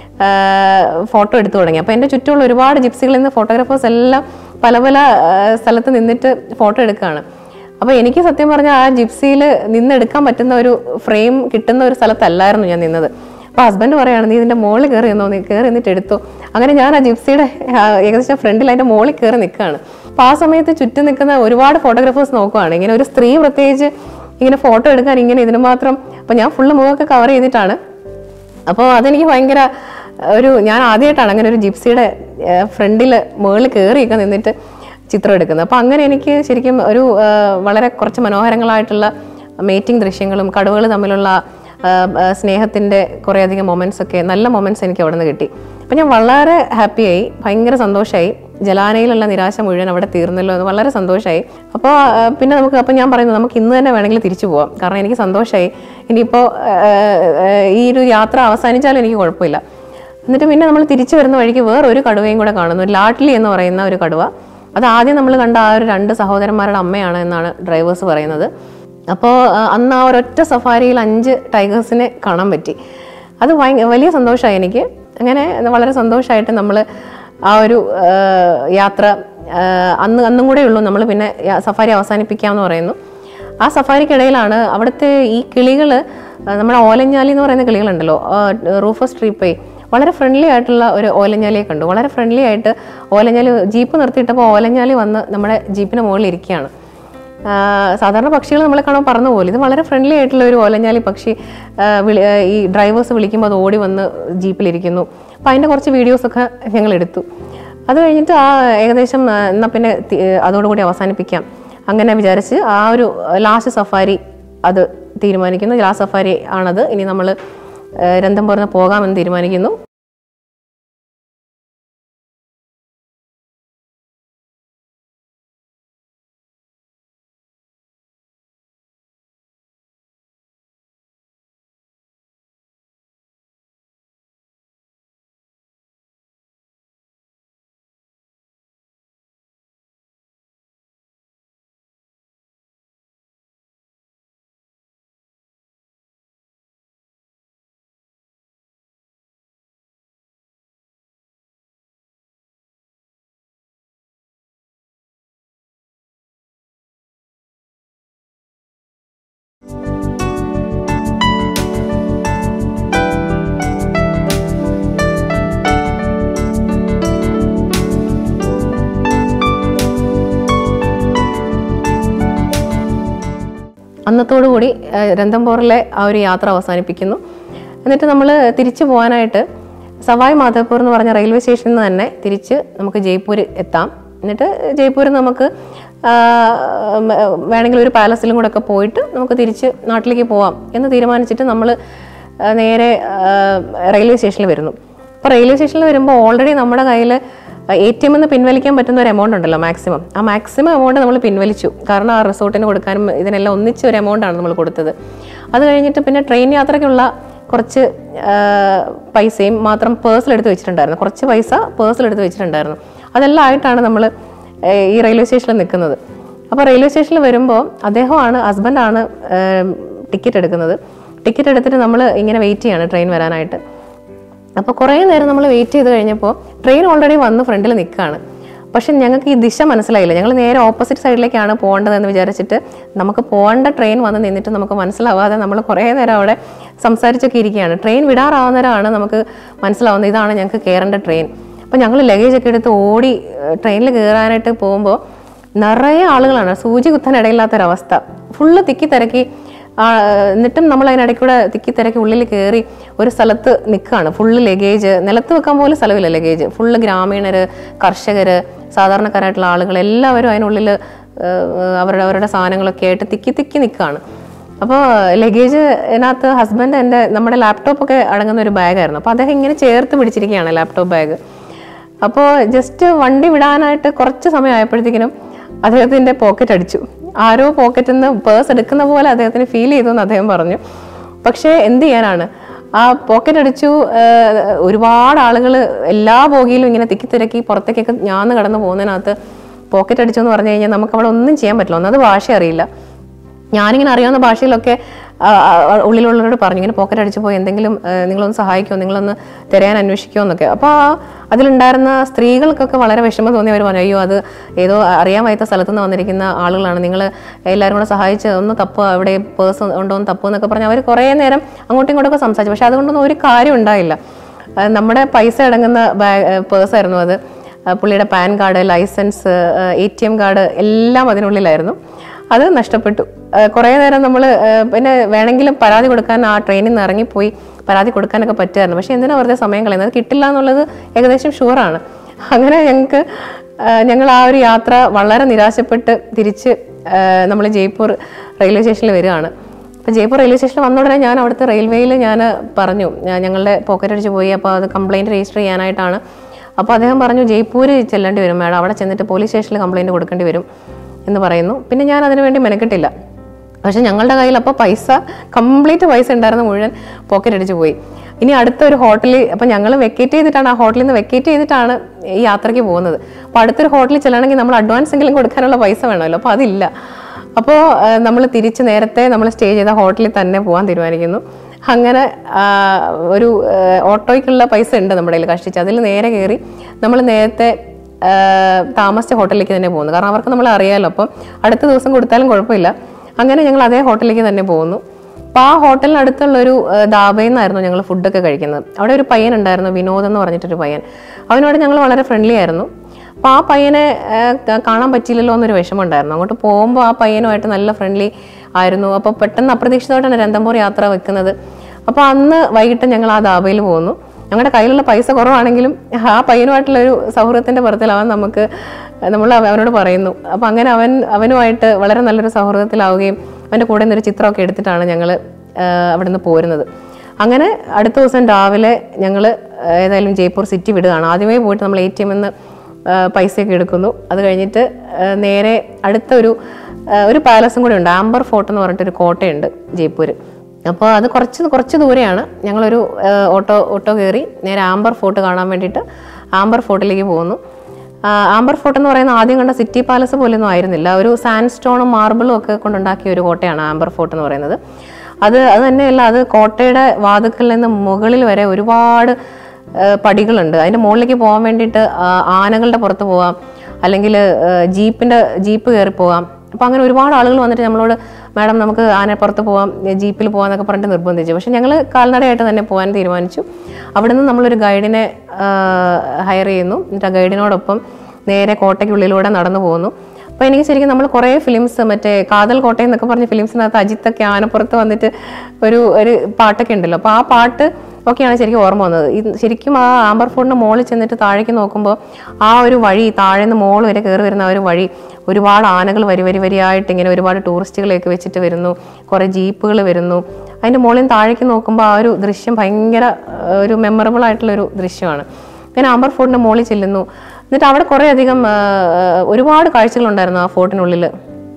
ഫോട്ടോ എടുത്തു തുടങ്ങി അപ്പോൾ എൻ്റെ ചുറ്റുമുള്ള ഒരുപാട് ജിപ്സികളിൽ നിന്ന് ഫോട്ടോഗ്രാഫേഴ്സ് എല്ലാം പല പല ആ, സ്ഥലത്ത് നിന്നിട്ട് ഫോട്ടോ എടുക്കുകയാണ് അപ്പോൾ എനിക്ക് സത്യം പറഞ്ഞാൽ ആ ജിപ്സിയിൽ നിന്നെടുക്കാൻ പറ്റുന്ന ഒരു ഫ്രെയിം കിട്ടുന്ന ഒരു സ്ഥലത്തല്ലായിരുന്നു ഞാൻ നിന്നത് അപ്പോൾ ഹസ്ബൻഡ് പറയാണ് നീ ഇതിൻ്റെ മുകളിൽ കയറി നിന്നോ നീ കയറി നിന്നിട്ട് എടുത്തോ അങ്ങനെ ഞാൻ ആ ജിപ്സിയുടെ ആ, ഏകദേശം ഫ്രണ്ടിൽ അതിൻ്റെ മുകളിൽ കയറി നിൽക്കുകയാണ് അപ്പോൾ ആ സമയത്ത് ചുറ്റും നിൽക്കുന്ന ഒരുപാട് ഫോട്ടോഗ്രാഫേഴ്സ് നോക്കുവാണ് ഇങ്ങനെ ഒരു സ്ത്രീ പ്രത്യേകിച്ച് ഇങ്ങനെ ഫോട്ടോ എടുക്കാൻ ഇങ്ങനെ ഇതിന് മാത്രം അപ്പോൾ ഞാൻ ഫുള്ള് മുഖമൊക്കെ കവർ ചെയ്തിട്ടാണ് അപ്പോൾ അതെനിക്ക് ഭയങ്കര ഒരു ഞാൻ ആദ്യമായിട്ടാണ് അങ്ങനെ ഒരു ജിപ്സിയുടെ ഫ്രണ്ടിൽ മുകളിൽ കയറിയൊക്കെ നിന്നിട്ട് ചിത്രം എടുക്കുന്നത് അപ്പോൾ അങ്ങനെ എനിക്ക് ശരിക്കും ഒരു ആ, വളരെ കുറച്ച് മനോഹരങ്ങളായിട്ടുള്ള മേറ്റിംഗ് ദൃശ്യങ്ങളും കടുവകൾ തമ്മിലുള്ള ആ, ആ, സ്നേഹത്തിൻ്റെ കുറേയധികം മൊമെൻറ്റ്സ് ഒക്കെ നല്ല മൊമെൻറ്റ്സ് എനിക്ക് അവിടെ നിന്ന് കിട്ടി അപ്പം ഞാൻ വളരെ ഹാപ്പിയായി ഭയങ്കര സന്തോഷമായി ജലാനയിലുള്ള നിരാശ മുഴുവൻ അവിടെ തീർന്നല്ലോ എന്ന് വളരെ സന്തോഷമായി അപ്പോൾ ആ, പിന്നെ നമുക്ക് അപ്പം ഞാൻ പറയുന്നു നമുക്ക് ഇന്ന് തന്നെ വേണമെങ്കിൽ തിരിച്ചു പോവാം കാരണം എനിക്ക് സന്തോഷമായി ഇനിയിപ്പോൾ ഈ ഒരു യാത്ര അവസാനിച്ചാലും എനിക്ക് കുഴപ്പമില്ല എന്നിട്ട് പിന്നെ നമ്മൾ തിരിച്ചു വരുന്ന വഴിക്ക് വേറൊരു കടുവയും കൂടെ കാണുന്നു ഒരു ലാട്ട്ലി എന്ന് പറയുന്ന ഒരു കടുവ അത് ആദ്യം നമ്മൾ കണ്ട ആ ഒരു രണ്ട് സഹോദരന്മാരുടെ അമ്മയാണ് എന്നാണ് ഡ്രൈവേഴ്സ് പറയുന്നത് അപ്പോൾ അന്ന് ആ ഒരൊറ്റ സഫാരിയിൽ അഞ്ച് ടൈഗേഴ്സിനെ കാണാൻ പറ്റി അത് ഭയ വലിയ സന്തോഷമായി എനിക്ക് അങ്ങനെ വളരെ സന്തോഷമായിട്ട് നമ്മൾ ആ ഒരു ആ, യാത്ര ആ, അന്ന് അന്നും കൂടെ ഉള്ളൂ നമ്മൾ പിന്നെ യാ- സഫാരി അവസാനിപ്പിക്കാമെന്ന് പറയുന്നു ആ സഫാരിക്കിടയിലാണ് അവിടുത്തെ ഈ കിളികൾ നമ്മുടെ ഓലഞ്ഞാലി എന്ന് പറയുന്ന കിളികളുണ്ടല്ലോ റൂഫസ് ട്രീപ്പേ വളരെ ഫ്രണ്ട്ലി ആയിട്ടുള്ള ഒരു ഓലഞ്ഞാലിയെ കണ്ടു വളരെ ഫ്രണ്ട്ലി ആയിട്ട് ഓലഞ്ഞാലി ജീപ്പ് നിർത്തിയിട്ടപ്പോൾ ഓലഞ്ഞാലി വന്ന് നമ്മുടെ ജീപ്പിന് മുകളിൽ ഇരിക്കുകയാണ് ആ, സാധാരണ പക്ഷികൾ നമ്മളെ കാണാൻ പറന്നു പോലും ഇത് വളരെ ഫ്രണ്ട്ലി ആയിട്ടുള്ള ഒരു ഓലഞ്ഞാലി പക്ഷി ആ, വിളി- ആ, ഈ ഡ്രൈവേഴ്സ് വിളിക്കുമ്പോൾ അത് ഓടി വന്ന് ജീപ്പിലിരിക്കുന്നു അപ്പം അതിൻ്റെ കുറച്ച് വീഡിയോസൊക്കെ ഞങ്ങൾ എടുത്തു അത് കഴിഞ്ഞിട്ട് ആ ഏകദേശം ആ, എന്നാ പിന്നെ തി- അതോടുകൂടി അവസാനിപ്പിക്കാം അങ്ങനെ വിചാരിച്ച് ആ ഒരു ലാസ്റ്റ് സഫാരി അത് തീരുമാനിക്കുന്നു ലാസ്റ്റ് സഫാരി ആണത് ഇനി നമ്മൾ രന്തം പറഞ്ഞ് പോകാമെന്ന് തീരുമാനിക്കുന്നു അന്നത്തോടു കൂടി ആ, രന്തംബോറിലെ ആ ഒരു യാത്ര അവസാനിപ്പിക്കുന്നു എന്നിട്ട് നമ്മൾ തിരിച്ചു പോകാനായിട്ട് സവായ് മാധവപൂർ എന്ന് പറഞ്ഞ റെയിൽവേ സ്റ്റേഷനിൽ നിന്ന് തന്നെ തിരിച്ച് നമുക്ക് ജയ്പൂർ എത്താം എന്നിട്ട് ജയ്പൂരിൽ നമുക്ക് ആ, ഉം, വേണമെങ്കിൽ ഒരു പാലസിലും കൂടെ ഒക്കെ പോയിട്ട് നമുക്ക് തിരിച്ച് നാട്ടിലേക്ക് പോവാം എന്ന് തീരുമാനിച്ചിട്ട് നമ്മൾ നേരെ ആ, റെയിൽവേ സ്റ്റേഷനിൽ വരുന്നു അപ്പോൾ റെയിൽവേ സ്റ്റേഷനിൽ വരുമ്പോൾ ഓൾറെഡി നമ്മുടെ കയ്യിൽ എ ടി എമ്മിൽ നിന്ന് പിൻവലിക്കാൻ പറ്റുന്ന ഒരു എമൗണ്ട് ഉണ്ടല്ലോ മാക്സിമം ആ മാക്സിമം എമൗണ്ട് നമ്മൾ പിൻവലിച്ചു കാരണം ആ റിസോർട്ടിന് കൊടുക്കാനും ഇതിനെല്ലാം ഒന്നിച്ച ഒരു എമൗണ്ടാണ് നമ്മൾ കൊടുത്തത് അത് കഴിഞ്ഞിട്ട് പിന്നെ ട്രെയിൻ യാത്രയ്ക്കുള്ള കുറച്ച് ആ, പൈസയും മാത്രം പേഴ്സിൽ എടുത്ത് വെച്ചിട്ടുണ്ടായിരുന്നു കുറച്ച് പൈസ പേഴ്സിൽ എടുത്ത് വെച്ചിട്ടുണ്ടായിരുന്നു അതെല്ലാം ആയിട്ടാണ് നമ്മൾ ഈ റെയിൽവേ സ്റ്റേഷനിൽ നിൽക്കുന്നത് അപ്പോൾ റെയിൽവേ സ്റ്റേഷനിൽ വരുമ്പോൾ അദ്ദേഹമാണ് ഹസ്ബൻഡാണ് ടിക്കറ്റ് എടുക്കുന്നത് ടിക്കറ്റ് എടുത്തിട്ട് നമ്മൾ ഇങ്ങനെ വെയിറ്റ് ചെയ്യാണ് ട്രെയിൻ വരാനായിട്ട് അപ്പോൾ കുറേ നേരം നമ്മൾ വെയിറ്റ് ചെയ്ത് കഴിഞ്ഞപ്പോൾ ട്രെയിൻ ഓൾറെഡി വന്ന് ഫ്രണ്ടിൽ നിൽക്കുകയാണ് പക്ഷെ ഞങ്ങൾക്ക് ഈ ദിശ മനസ്സിലായില്ല ഞങ്ങൾ നേരെ ഓപ്പോസിറ്റ് സൈഡിലേക്കാണ് പോകേണ്ടതെന്ന് വിചാരിച്ചിട്ട് നമുക്ക് പോകേണ്ട ട്രെയിൻ വന്ന് നിന്നിട്ട് നമുക്ക് മനസ്സിലാവാതെ നമ്മൾ കുറേ നേരം അവിടെ സംസാരിച്ചൊക്കെ ഇരിക്കുകയാണ് ട്രെയിൻ വിടാറാവുന്നവരാണ് നമുക്ക് മനസ്സിലാവുന്നത് ഇതാണ് ഞങ്ങൾക്ക് കയറേണ്ട ട്രെയിൻ അപ്പോൾ ഞങ്ങൾ ലഗേജ് ഒക്കെ എടുത്ത് ഓടി ട്രെയിനിൽ കയറാനായിട്ട് പോകുമ്പോൾ നിറയെ ആളുകളാണ് സൂചി കുത്താൻ ഇടയില്ലാത്തൊരവസ്ഥ ഫുള്ള് തിക്കി തിരക്കി ആ, എന്നിട്ടും നമ്മൾ അതിനിടയ്ക്കൂടെ തിക്കി തിരക്കി ഉള്ളിൽ കയറി ഒരു സ്ഥലത്ത് നിൽക്കുകയാണ് ഫുള്ള് ലഗേജ് നിലത്ത് വെക്കാൻ പോലും സ്ഥലമില്ല ലഗേജ് ഫുള്ള് ഗ്രാമീണര് കർഷകര് സാധാരണക്കാരായിട്ടുള്ള ആളുകൾ എല്ലാവരും അതിനുള്ളിൽ അവരുടെ അവരുടെ സാധനങ്ങളൊക്കെ ആയിട്ട് തിക്കി തിക്കി നിൽക്കുകയാണ് അപ്പോൾ ലഗേജ് ഇതിനകത്ത് ഹസ്ബൻഡ് എൻ്റെ നമ്മുടെ ലാപ്ടോപ്പൊക്കെ അടങ്ങുന്ന ഒരു ബാഗായിരുന്നു അപ്പോൾ അദ്ദേഹം ഇങ്ങനെ ചേർത്ത് പിടിച്ചിരിക്കുകയാണ് ലാപ്ടോപ്പ് ബാഗ് അപ്പോൾ ജസ്റ്റ് വണ്ടി വിടാനായിട്ട് കുറച്ച് സമയം ആയപ്പോഴത്തേക്കിനും അദ്ദേഹത്തിൻ്റെ പോക്കറ്റ് അടിച്ചു ആരോ പോക്കറ്റിൽ നിന്ന് പേഴ്സ് എടുക്കുന്ന പോലെ അദ്ദേഹത്തിന് ഫീൽ ചെയ്തു എന്ന് അദ്ദേഹം പറഞ്ഞു പക്ഷേ എന്ത് ചെയ്യാനാണ് ആ പോക്കറ്റ് അടിച്ചു ഏഹ്, ഒരുപാട് ആളുകൾ എല്ലാ ബോഗിയിലും ഇങ്ങനെ തിക്കി തിരക്കി പുറത്തേക്കൊക്കെ ഞാന്ന് കടന്നു പോകുന്നതിനകത്ത് പോക്കറ്റ് അടിച്ചു എന്ന് പറഞ്ഞു കഴിഞ്ഞാൽ നമുക്ക് അവിടെ ഒന്നും ചെയ്യാൻ പറ്റില്ല ഒന്നത് ഭാഷ അറിയില്ല ഞാനിങ്ങനെ അറിയാവുന്ന ഭാഷയിലൊക്കെ ആ, ആ, ഉള്ളിലുള്ളവരോട് പറഞ്ഞു ഇങ്ങനെ പോക്കറ്റ് അടിച്ചു പോയി എന്തെങ്കിലും ആ, നിങ്ങളൊന്ന് സഹായിക്കുമോ നിങ്ങളൊന്ന് തിരയാൻ അന്വേഷിക്കുമോ എന്നൊക്കെ അപ്പോൾ ആ അതിലുണ്ടായിരുന്ന സ്ത്രീകൾക്കൊക്കെ വളരെ വിഷമം തോന്നി അവർ പറഞ്ഞു അയ്യോ അത് ഏതോ അറിയാൻ വയ്യാത്ത സ്ഥലത്തു നിന്ന് വന്നിരിക്കുന്ന ആളുകളാണ് നിങ്ങൾ എല്ലാവരും കൂടെ സഹായിച്ച് ഒന്ന് തപ്പുക അവിടെ പേഴ്സ് ഉണ്ടോ എന്ന് തപ്പുക എന്നൊക്കെ പറഞ്ഞ് അവർ കുറേ നേരം അങ്ങോട്ടും ഇങ്ങോട്ടൊക്കെ സംസാരിച്ചു പക്ഷെ അതുകൊണ്ടൊന്നും ഒരു കാര്യം ഉണ്ടായില്ല ആ, നമ്മുടെ പൈസ അടങ്ങുന്ന പേഴ്സായിരുന്നു അത് ആ, പുള്ളിയുടെ PAN card licence A T M card എല്ലാം അതിനുള്ളിലായിരുന്നു അത് നഷ്ടപ്പെട്ടു ആ, കുറേ നേരം നമ്മൾ പിന്നെ വേണമെങ്കിലും പരാതി കൊടുക്കാൻ ആ ട്രെയിനിൽ നിന്ന് ഇറങ്ങിപ്പോയി പരാതി കൊടുക്കാനൊക്കെ പറ്റുമായിരുന്നു പക്ഷെ എന്തിനാ വെറുതെ സമയം കളയുന്നത് അത് കിട്ടില്ല എന്നുള്ളത് ഏകദേശം ഷുവറാണ് അങ്ങനെ ഞങ്ങൾക്ക് ഞങ്ങൾ ആ ഒരു യാത്ര വളരെ നിരാശപ്പെട്ട് തിരിച്ച് നമ്മൾ ജയ്പൂർ റെയിൽവേ സ്റ്റേഷനിൽ വരികയാണ് അപ്പോൾ ജയ്പൂർ റെയിൽവേ സ്റ്റേഷനിൽ വന്ന ഉടനെ ഞാൻ അവിടുത്തെ റെയിൽവേയിൽ ഞാൻ പറഞ്ഞു ഞാൻ ഞങ്ങളുടെ പോക്കറ്റ് അടിച്ച് പോയി അപ്പോൾ അത് കംപ്ലയിൻറ്റ് രജിസ്റ്റർ ചെയ്യാനായിട്ടാണ് അപ്പോൾ അദ്ദേഹം പറഞ്ഞു ജയ്പൂർ ചെല്ലേണ്ടി വരും മാഡം അവിടെ ചെന്നിട്ട് പോലീസ് സ്റ്റേഷനിൽ കംപ്ലയിൻറ്റ് കൊടുക്കേണ്ടി വരും എന്ന് പറയുന്നു പിന്നെ ഞാൻ അതിനു വേണ്ടി മെനക്കെട്ടില്ല പക്ഷെ ഞങ്ങളുടെ കയ്യിൽ അപ്പോൾ പൈസ കംപ്ലീറ്റ് പൈസ ഉണ്ടായിരുന്ന മുഴുവൻ പോക്കറ്റ് അടിച്ച് പോയി ഇനി അടുത്ത ഒരു ഹോട്ടലിൽ അപ്പം ഞങ്ങൾ വെക്കേറ്റ് ചെയ്തിട്ടാണ് ആ ഹോട്ടലിൽ നിന്ന് വെക്കേറ്റ് ചെയ്തിട്ടാണ് ഈ യാത്രയ്ക്ക് പോകുന്നത് അപ്പോൾ അടുത്തൊരു ഹോട്ടലിൽ ചെല്ലണമെങ്കിൽ നമ്മൾ അഡ്വാൻസ് എങ്കിലും കൊടുക്കാനുള്ള പൈസ വേണമല്ലോ അപ്പോൾ അതില്ല അപ്പോൾ നമ്മൾ തിരിച്ച് നേരത്തെ നമ്മൾ സ്റ്റേ ചെയ്ത ഹോട്ടലിൽ തന്നെ പോകാൻ തീരുമാനിക്കുന്നു അങ്ങനെ ആ, ഒരു ആ, ഓട്ടോയ്ക്കുള്ള പൈസ ഉണ്ട് നമ്മുടെ കയ്യിൽ കഷ്ടിച്ച് അതിൽ നേരെ കയറി നമ്മൾ നേരത്തെ ആ, താമസിച്ച ഹോട്ടലിലേക്ക് തന്നെ പോകുന്നു കാരണം അവർക്ക് നമ്മളെ അറിയാമല്ലോ അപ്പം അടുത്ത ദിവസം കൊടുത്താലും കുഴപ്പമില്ല അങ്ങനെ ഞങ്ങൾ അതേ ഹോട്ടലിലേക്ക് തന്നെ പോകുന്നു അപ്പോൾ ആ ഹോട്ടലിനടുത്തുള്ള ഒരു ദാബയിൽ നിന്നായിരുന്നു ഞങ്ങൾ ഫുഡൊക്കെ കഴിക്കുന്നത് അവിടെ ഒരു പയ്യൻ ഉണ്ടായിരുന്നു വിനോദ് എന്ന് പറഞ്ഞിട്ടൊരു പയ്യൻ അവനോട് ഞങ്ങൾ വളരെ ഫ്രണ്ട്ലി ആയിരുന്നു അപ്പോൾ ആ പയ്യനെ ആ, ക- കാണാൻ പറ്റിയില്ലല്ലോ എന്നൊരു വിഷമം ഉണ്ടായിരുന്നു അങ്ങോട്ട് പോകുമ്പോൾ ആ പയ്യനുമായിട്ട് നല്ല ഫ്രണ്ട്ലി ആയിരുന്നു അപ്പോൾ പെട്ടെന്ന് അപ്രതീക്ഷിതമായിട്ടാണ് രന്തംപൂർ യാത്ര വെക്കുന്നത് അപ്പോൾ അന്ന് വൈകിട്ട് ഞങ്ങൾ ആ ദാബയിൽ പോകുന്നു ഞങ്ങളുടെ കയ്യിലുള്ള പൈസ കുറവാണെങ്കിലും ആ പയ്യനുമായിട്ടുള്ള ഒരു സൗഹൃദത്തിന്റെ പുറത്തിൽ അവൻ നമുക്ക് നമ്മൾ അവനോട് പറയുന്നു അപ്പം അങ്ങനെ അവൻ അവനുമായിട്ട് വളരെ നല്ലൊരു സൗഹൃദത്തിലാവുകയും അവൻ്റെ കൂടെ നിന്നൊരു ചിത്രമൊക്കെ എടുത്തിട്ടാണ് ഞങ്ങൾ അവിടെ നിന്ന് പോരുന്നത് അങ്ങനെ അടുത്ത ദിവസം രാവിലെ ഞങ്ങൾ ഏതായാലും ജയ്പൂർ സിറ്റി വിടുകയാണ് ആദ്യമേ പോയിട്ട് നമ്മൾ എ ടി എമ്മിൽ പൈസയൊക്കെ എടുക്കുന്നു അത് കഴിഞ്ഞിട്ട് ആ, നേരെ അടുത്ത ഒരു ആ, ഒരു പാലസും കൂടി ഉണ്ട് ആംബർ ഫോർട്ട് എന്ന് പറഞ്ഞിട്ടൊരു കോട്ടയുണ്ട് ജയ്പൂർ അപ്പോൾ അത് കുറച്ച് കുറച്ച് ദൂരെയാണ് ഞങ്ങളൊരു ആ, ഓട്ടോ ഓട്ടോ കയറി നേരെ ആംബർ ഫോർട്ട് കാണാൻ വേണ്ടിയിട്ട് ആംബർ ഫോർട്ടിലേക്ക് പോകുന്നു ആ, ആംബർ ഫോർട്ട് എന്ന് പറയുന്ന ആദ്യം കണ്ട സിറ്റി പാലസ് പോലെയൊന്നും ആയിരുന്നില്ല ഒരു സാൻഡ് സ്റ്റോണും മാർബിളും ഒക്കെ കൊണ്ടുണ്ടാക്കിയ ഒരു കോട്ടയാണ് ആംബർ ഫോർട്ട് എന്ന് പറയുന്നത് അത് അത് തന്നെയല്ല അത് കോട്ടയുടെ വാതുക്കൽ നിന്ന് മുകളിൽ വരെ ഒരുപാട് ആ, പടികളുണ്ട് അതിൻ്റെ മുകളിലേക്ക് പോകാൻ വേണ്ടിയിട്ട് ആ, ആനകളുടെ പുറത്ത് പോവാം അല്ലെങ്കിൽ ജീപ്പിൻ്റെ ജീപ്പ് കയറി പോകാം അപ്പോൾ അങ്ങനെ ഒരുപാട് ആളുകൾ വന്നിട്ട് നമ്മളോട് മാഡം നമുക്ക് ആനപ്പുറത്ത് പോവാം ജീപ്പിൽ പോകാമെന്നൊക്കെ പറഞ്ഞിട്ട് നിർബന്ധിച്ചു പക്ഷെ ഞങ്ങൾ കാൽനടയായിട്ട് തന്നെ പോകാൻ തീരുമാനിച്ചു അവിടെ നിന്ന് നമ്മളൊരു ഗൈഡിനെ ഹയർ ചെയ്യുന്നു എന്നിട്ട് ആ ഗൈഡിനോടൊപ്പം നേരെ കോട്ടയ്ക്കുള്ളിലൂടെ നടന്നു പോകുന്നു അപ്പോൾ എനിക്ക് ശരിക്കും നമ്മൾ കുറേ ഫിലിംസ് മറ്റേ കാതൽ കോട്ടയം എന്നൊക്കെ പറഞ്ഞ ഫിലിംസിനകത്ത് അജിത്തൊക്കെ ആനപ്പുറത്ത് വന്നിട്ട് ഒരു ഒരു പാട്ടൊക്കെ ഉണ്ടല്ലോ അപ്പോൾ ആ പാട്ട് ഒക്കെയാണ് ശരിക്കും ഓർമ്മ വന്നത് ഇത് ശരിക്കും ആ ആംബർ ഫോർഡിൻ്റെ മോളിൽ ചെന്നിട്ട് താഴേക്ക് നോക്കുമ്പോൾ ആ ഒരു വഴി താഴെ നിന്ന് മോൾ വരെ കയറി വരുന്ന ആ ഒരു വഴി ഒരുപാട് ആനകൾ വരി വരി വരിയായിട്ട് ഇങ്ങനെ ഒരുപാട് ടൂറിസ്റ്റുകളെയൊക്കെ വെച്ചിട്ട് വരുന്നു കുറേ ജീപ്പുകൾ വരുന്നു അതിൻ്റെ മുകളിൽ നിന്ന് താഴേക്ക് നോക്കുമ്പോൾ ആ ഒരു ദൃശ്യം ഭയങ്കര ആ, ഒരു മെമ്മറബിൾ ആയിട്ടുള്ള ഒരു ദൃശ്യമാണ് ഞാൻ ആംബർ ഫോർട്ടിൻ്റെ മുകളിൽ ചെല്ലുന്നു എന്നിട്ട് അവിടെ കുറേ അധികം ആ, ഒരുപാട് കാഴ്ചകളുണ്ടായിരുന്നു ആ ഫോർട്ടിനുള്ളിൽ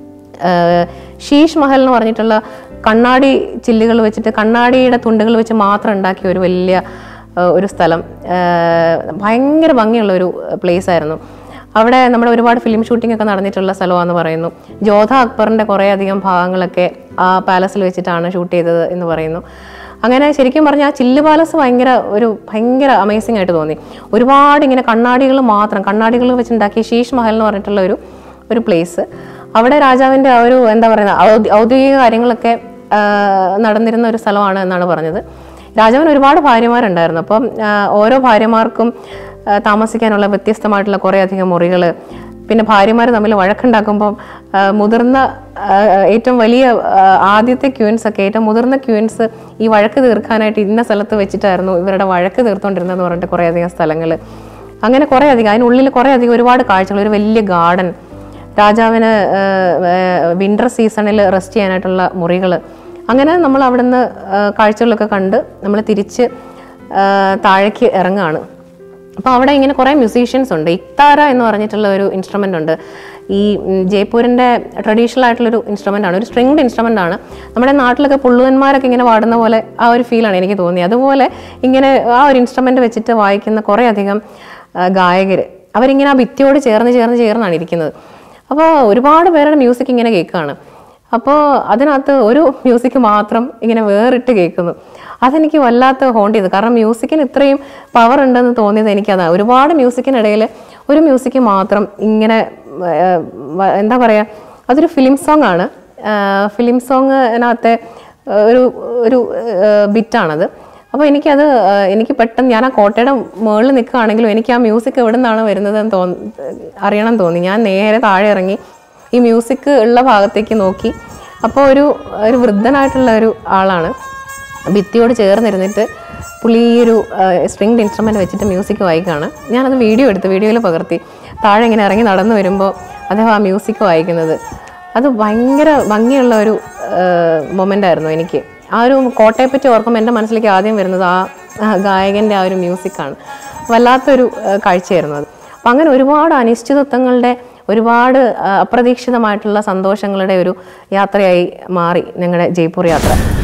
ആഹ് ഷീഷ് മഹൽ എന്ന് പറഞ്ഞിട്ടുള്ള കണ്ണാടി ചില്ലുകൾ വെച്ചിട്ട് കണ്ണാടിയുടെ തുണ്ടുകൾ വെച്ച് മാത്രം ഉണ്ടാക്കിയ ഒരു വലിയ ആഹ് ഒരു സ്ഥലം ആഹ് ഭയങ്കര ഭംഗിയുള്ള ഒരു പ്ലേസ് ആയിരുന്നു അവിടെ നമ്മുടെ ഒരുപാട് ഫിലിം ഷൂട്ടിംഗ് ഒക്കെ നടന്നിട്ടുള്ള സ്ഥലമാണെന്ന് പറയുന്നു ജോധ അക്ബറിൻ്റെ കുറേ അധികം ഭാഗങ്ങളൊക്കെ ആ പാലസിൽ വെച്ചിട്ടാണ് ഷൂട്ട് ചെയ്തത് എന്ന് പറയുന്നു അങ്ങനെ ശരിക്കും പറഞ്ഞാൽ ആ ചില്ല് പാലസ് ഭയങ്കര ഒരു ഭയങ്കര അമേസിംഗ് ആയിട്ട് തോന്നി ഒരുപാട് ഇങ്ങനെ കണ്ണാടികൾ മാത്രം കണ്ണാടികൾ വെച്ചുണ്ടാക്കിയ ശീഷ് മഹൽ എന്ന് പറഞ്ഞിട്ടുള്ള ഒരു ഒരു പ്ലേസ് അവിടെ രാജാവിൻ്റെ ആ ഒരു എന്താ പറയുക ഔദ്യ- ഔദ്യോഗിക കാര്യങ്ങളൊക്കെ ആ, നടന്നിരുന്ന ഒരു സ്ഥലമാണ് എന്നാണ് പറഞ്ഞത് രാജാവിന് ഒരുപാട് ഭാര്യമാരുണ്ടായിരുന്നു അപ്പം ആ, ഓരോ ഭാര്യമാർക്കും ആ, താമസിക്കാനുള്ള വ്യത്യസ്തമായിട്ടുള്ള കുറേ അധികം മുറികൾ പിന്നെ ഭാര്യമാർ തമ്മിൽ വഴക്കുണ്ടാക്കുമ്പം ആ, മുതിർന്ന ആ, ഏറ്റവും വലിയ ആ, ആദ്യത്തെ ക്യൂൻസ് ഒക്കെ ഏറ്റവും മുതിർന്ന ക്യൂൻസ് ഈ വഴക്ക് തീർക്കാനായിട്ട് ഇന്ന സ്ഥലത്ത് വെച്ചിട്ടായിരുന്നു ഇവരുടെ വഴക്ക് തീർത്തുകൊണ്ടിരുന്നതെന്ന് പറഞ്ഞിട്ട് കുറേ അധികം സ്ഥലങ്ങൾ അങ്ങനെ കുറേ അധികം അതിനുള്ളിൽ കുറേ അധികം ഒരുപാട് കാഴ്ചകൾ ഒരു വലിയ ഗാർഡൻ രാജാവിന് വിൻ്റർ സീസണിൽ റെസ്റ്റ് ചെയ്യാനായിട്ടുള്ള മുറികൾ അങ്ങനെ നമ്മൾ അവിടുന്ന് ആ, കാഴ്ചകളൊക്കെ കണ്ട് നമ്മൾ തിരിച്ച് ആ, താഴേക്ക് ഇറങ്ങുകയാണ് അപ്പോൾ അവിടെ ഇങ്ങനെ കുറേ മ്യൂസീഷ്യൻസ് ഉണ്ട് ഇക്താര എന്ന് പറഞ്ഞിട്ടുള്ള ഒരു ഇൻസ്ട്രുമെൻ്റ് ഉണ്ട് ഈ ഉം, ജയ്പൂരിൻ്റെ ട്രഡീഷണൽ ആയിട്ടുള്ളൊരു ഇൻസ്ട്രുമെൻ്റ് ആണ് ഒരു സ്ട്രിങ്ഡ് ഇൻസ്ട്രുമെൻ്റ് ആണ് നമ്മുടെ നാട്ടിലൊക്കെ പുള്ളുവന്മാരൊക്കെ ഇങ്ങനെ പാടുന്ന പോലെ ആ ഒരു ഫീലാണ് എനിക്ക് തോന്നിയത് അതുപോലെ ഇങ്ങനെ ആ ഒരു ഇൻസ്ട്രുമെൻ്റ് വെച്ചിട്ട് വായിക്കുന്ന കുറേ അധികം ഗായകർ അവരിങ്ങനെ ആ ഭിത്തിയോട് ചേർന്ന് ചേർന്ന് ചേർന്നാണ് ഇരിക്കുന്നത് അപ്പോൾ ഒരുപാട് പേരുടെ മ്യൂസിക് ഇങ്ങനെ കേൾക്കുകയാണ് അപ്പോൾ അതിനകത്ത് ഒരു മ്യൂസിക് മാത്രം ഇങ്ങനെ വേറിട്ട് കേൾക്കുന്നു അതെനിക്ക് വല്ലാത്ത ഹോണ്ട് ചെയ്തു കാരണം മ്യൂസിക്കിന് ഇത്രയും പവർ ഉണ്ടെന്ന് തോന്നിയത് എനിക്കതാണ് ഒരുപാട് മ്യൂസിക്കിനിടയിൽ ഒരു മ്യൂസിക് മാത്രം ഇങ്ങനെ ആ, വ- എന്താ പറയുക അതൊരു ഫിലിം സോങ് ആണ് ഫിലിം സോങ്ങിനകത്തെ ഒരു ഒരു ബിറ്റാണത് അപ്പോൾ എനിക്കത് ആ, എനിക്ക് പെട്ടെന്ന് ഞാൻ ആ കോട്ടയുടെ മുകളിൽ നിൽക്കുകയാണെങ്കിലും എനിക്ക് ആ മ്യൂസിക് എവിടെ നിന്നാണ് വരുന്നതെന്ന് തോന്നി അറിയണം തോന്നി ഞാൻ നേരെ താഴെ ഇറങ്ങി ഈ മ്യൂസിക് ഉള്ള ഭാഗത്തേക്ക് നോക്കി അപ്പോൾ ഒരു ഒരു വൃദ്ധനായിട്ടുള്ള ഒരു ആളാണ് ഭിത്തിയോട് ചേർന്നിരുന്നിട്ട് പുള്ളി ഈ ഒരു സ്ട്രിങ്ഡ് ഇൻസ്ട്രുമെൻ്റ് വെച്ചിട്ട് മ്യൂസിക് വായിക്കുകയാണ് ഞാനത് വീഡിയോ എടുത്ത് വീഡിയോയിൽ പകർത്തി താഴെ ഇങ്ങനെ ഇറങ്ങി നടന്നു വരുമ്പോൾ അദ്ദേഹം ആ മ്യൂസിക് വായിക്കുന്നത് അത് ഭയങ്കര ഭംഗിയുള്ള ഒരു മൊമെൻ്റ് ആയിരുന്നു എനിക്ക് ആ ഒരു കോട്ടയെ പറ്റി ഓർക്കുമ്പോൾ എൻ്റെ മനസ്സിലേക്ക് ആദ്യം വരുന്നത് ആ ആ ഗായകൻ്റെ ആ ഒരു മ്യൂസിക്കാണ് വല്ലാത്തൊരു ആ, കാഴ്ചയായിരുന്നു അത് അപ്പം അങ്ങനെ ഒരുപാട് അനിശ്ചിതത്വങ്ങളുടെ ഒരുപാട് ആ, അപ്രതീക്ഷിതമായിട്ടുള്ള സന്തോഷങ്ങളുടെ ഒരു യാത്രയായി മാറി ഞങ്ങളുടെ ജയ്പൂർ യാത്ര